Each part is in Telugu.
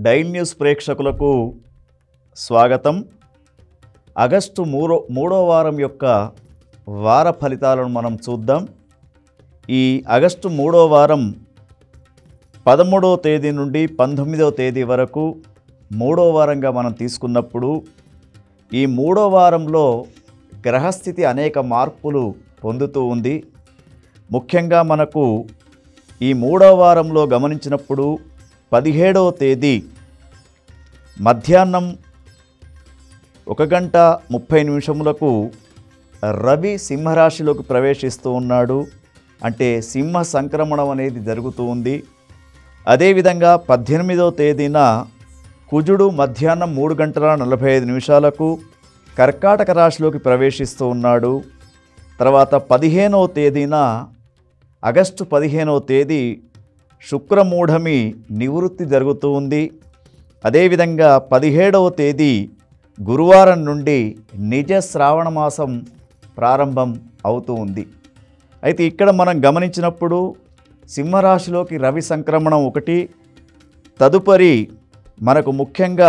డైల్ న్యూస్ ప్రేక్షకులకు స్వాగతం ఆగస్టు మూడో మూడో వారం యొక్క వార ఫలితాలను మనం చూద్దాం ఈ ఆగస్టు మూడో వారం పదమూడవ తేదీ నుండి పంతొమ్మిదవ తేదీ వరకు మూడో వారంగా మనం తీసుకున్నప్పుడు ఈ మూడో వారంలో గ్రహస్థితి అనేక మార్పులు పొందుతూ ఉంది ముఖ్యంగా మనకు ఈ మూడో వారంలో గమనించినప్పుడు పదిహేడవ తేదీ మధ్యాహ్నం ఒక గంట ముప్పై నిమిషములకు రవి సింహరాశిలోకి ప్రవేశిస్తూ ఉన్నాడు అంటే సింహ సంక్రమణం అనేది జరుగుతూ ఉంది అదేవిధంగా పద్దెనిమిదవ తేదీన కుజుడు మధ్యాహ్నం మూడు గంటల నలభై ఐదు నిమిషాలకు కర్కాటక రాశిలోకి ప్రవేశిస్తూ ఉన్నాడు తర్వాత పదిహేనవ తేదీన ఆగస్టు పదిహేనవ తేదీ శుక్రమూఢమి నివృత్తి జరుగుతూ ఉంది అదేవిధంగా పదిహేడవ తేదీ గురువారం నుండి నిజ శ్రావణ మాసం ప్రారంభం అవుతూ ఉంది అయితే ఇక్కడ మనం గమనించినప్పుడు సింహరాశిలోకి రవి సంక్రమణం ఒకటి తదుపరి మనకు ముఖ్యంగా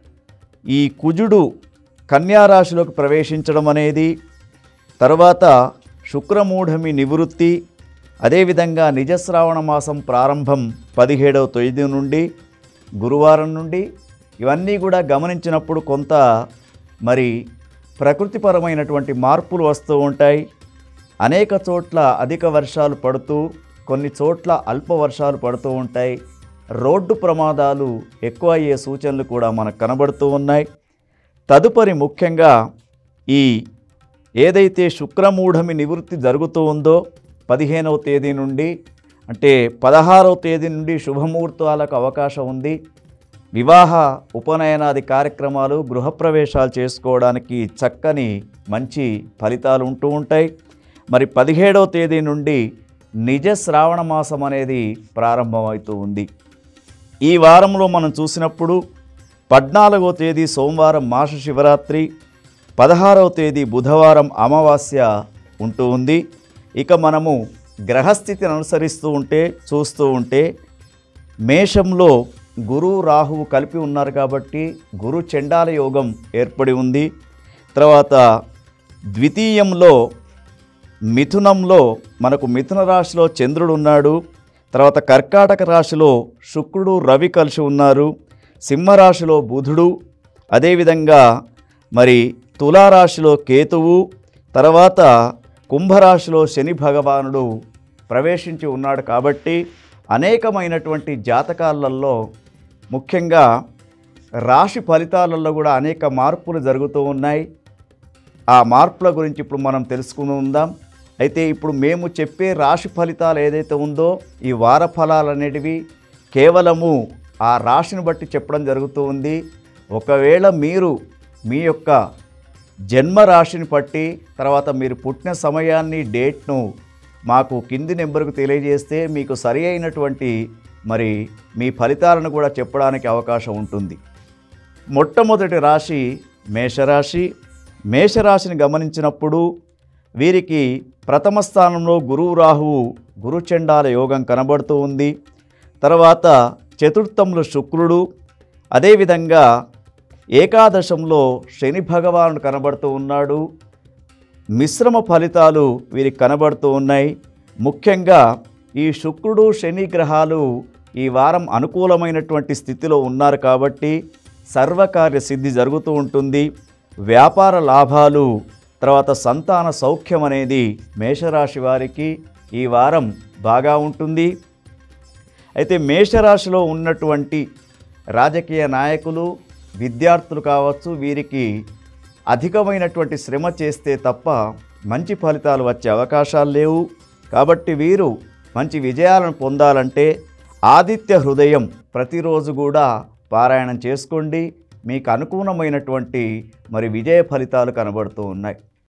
ఈ కుజుడు కన్యారాశిలోకి ప్రవేశించడం అనేది తర్వాత శుక్రమూఢమి నివృత్తి అదేవిధంగా నిజశ్రావణ మాసం ప్రారంభం పదిహేడవ తేదీ నుండి గురువారం నుండి ఇవన్నీ కూడా గమనించినప్పుడు కొంత మరి ప్రకృతిపరమైనటువంటి మార్పులు వస్తూ ఉంటాయి అనేక చోట్ల అధిక వర్షాలు పడుతూ కొన్ని చోట్ల అల్ప వర్షాలు పడుతూ ఉంటాయి రోడ్డు ప్రమాదాలు ఎక్కువ అయ్యే సూచనలు కూడా మనకు కనబడుతూ ఉన్నాయి తదుపరి ముఖ్యంగా ఈ ఏదైతే శుక్రమూఢమి నివృత్తి జరుగుతూ ఉందో పదిహేనవ తేదీ నుండి అంటే పదహారవ తేదీ నుండి శుభముహూర్తాలకు అవకాశం ఉంది వివాహ ఉపనయనాది కార్యక్రమాలు గృహప్రవేశాలు చేసుకోవడానికి చక్కని మంచి ఫలితాలు ఉంటూ ఉంటాయి మరి పదిహేడవ తేదీ నుండి నిజ శ్రావణ మాసం అనేది ప్రారంభమవుతూ ఉంది ఈ వారంలో మనం చూసినప్పుడు పద్నాలుగో తేదీ సోమవారం మాస శివరాత్రి పదహారవ తేదీ బుధవారం అమావాస్య ఉంటూ ఉంది ఇక మనము గ్రహస్థితిని అనుసరిస్తూ ఉంటే చూస్తూ ఉంటే మేషంలో గురు రాహువు కలిపి ఉన్నారు కాబట్టి గురు చండాల యోగం ఏర్పడి ఉంది తర్వాత ద్వితీయంలో మిథునంలో మనకు మిథున రాశిలో చంద్రుడు ఉన్నాడు తర్వాత కర్కాటక రాశిలో శుక్రుడు రవి కలిసి ఉన్నారు సింహరాశిలో బుధుడు అదేవిధంగా మరి తులారాశిలో కేతువు తర్వాత కుంభరాశిలో శని భగవానుడు ప్రవేశించి ఉన్నాడు కాబట్టి అనేకమైనటువంటి జాతకాలలో ముఖ్యంగా రాశి ఫలితాలలో కూడా అనేక మార్పులు జరుగుతూ ఉన్నాయి ఆ మార్పుల గురించి ఇప్పుడు మనం తెలుసుకుందాం అయితే ఇప్పుడు మేము చెప్పే రాశి ఫలితాలు ఏదైతే ఉందో ఈ వార ఫలాలు అనేటివి కేవలము ఆ రాశిని బట్టి చెప్పడం జరుగుతూ ఉంది ఒకవేళ మీరు మీ యొక్క జన్మ రాశిని బట్టి తర్వాత మీరు పుట్టిన సమయాన్ని డేట్ను మాకు కింది నెంబర్కు తెలియజేస్తే మీకు సరి అయినటువంటి మరి మీ ఫలితాలను కూడా చెప్పడానికి అవకాశం ఉంటుంది మొట్టమొదటి రాశి మేషరాశి మేషరాశిని గమనించినప్పుడు వీరికి ప్రథమ స్థానంలో గురువు రాహువు గురుచండాల యోగం కనబడుతూ ఉంది తర్వాత చతుర్థంలో శుక్రుడు అదేవిధంగా ఏకాదశంలో శని భగవానుడు కనబడుతూ ఉన్నాడు మిశ్రమ ఫలితాలు వీరికి కనబడుతూ ఉన్నాయి ముఖ్యంగా ఈ శుక్రుడు శని గ్రహాలు ఈ వారం అనుకూలమైనటువంటి స్థితిలో ఉన్నారు కాబట్టి సర్వకార్య సిద్ధి జరుగుతూ ఉంటుంది వ్యాపార లాభాలు తర్వాత సంతాన సౌఖ్యం అనేది మేషరాశి వారికి ఈ వారం బాగా ఉంటుంది అయితే మేషరాశిలో ఉన్నటువంటి రాజకీయ నాయకులు విద్యార్థులు కావచ్చు వీరికి అధికమైనటువంటి శ్రమ చేస్తే తప్ప మంచి ఫలితాలు వచ్చే అవకాశాలు లేవు కాబట్టి వీరు మంచి విజయాలను పొందాలంటే ఆదిత్య హృదయం ప్రతిరోజు కూడా పారాయణం చేసుకోండి మీకు అనుకూలమైనటువంటి మరి విజయ ఫలితాలు కనబడుతూ ఉన్నాయి